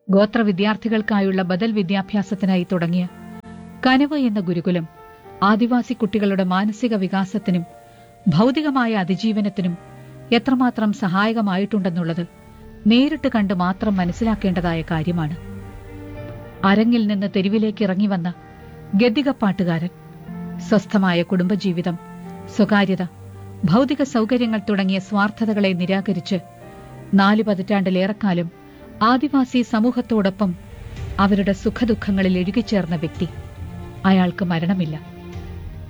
ഗോത്ര വിദ്യാർത്ഥികൾക്കായുള്ള ബദൽ വിദ്യാഭ്യാസത്തിനായി തുടങ്ങിയ കനവ് എന്ന ഗുരുകുലം ആദിവാസി കുട്ടികളുടെ മാനസിക വികാസത്തിനും ഭൗതികമായ അതിജീവനത്തിനും എത്രമാത്രം സഹായകമായിട്ടുണ്ടെന്നുള്ളത് നേരിട്ട് കണ്ട് മാത്രം മനസ്സിലാക്കേണ്ടതായ കാര്യമാണ് അരങ്ങിൽ നിന്ന് തെരുവിലേക്ക് ഇറങ്ങി വന്ന ഗദ്ദികപ്പാട്ടുകാരൻ സ്വസ്ഥമായ കുടുംബജീവിതം സ്വകാര്യത ഭൗതിക സൗകര്യങ്ങൾ തുടങ്ങിയ സ്വാർത്ഥതകളെ നിരാകരിച്ച് നാല് പതിറ്റാണ്ടിലേറെക്കാലം ആദിവാസി സമൂഹത്തോടൊപ്പം അവരുടെ സുഖദുഃഖങ്ങളിൽ ഇഴുകിച്ചേർന്ന വ്യക്തി അയാൾക്ക് മരണമില്ല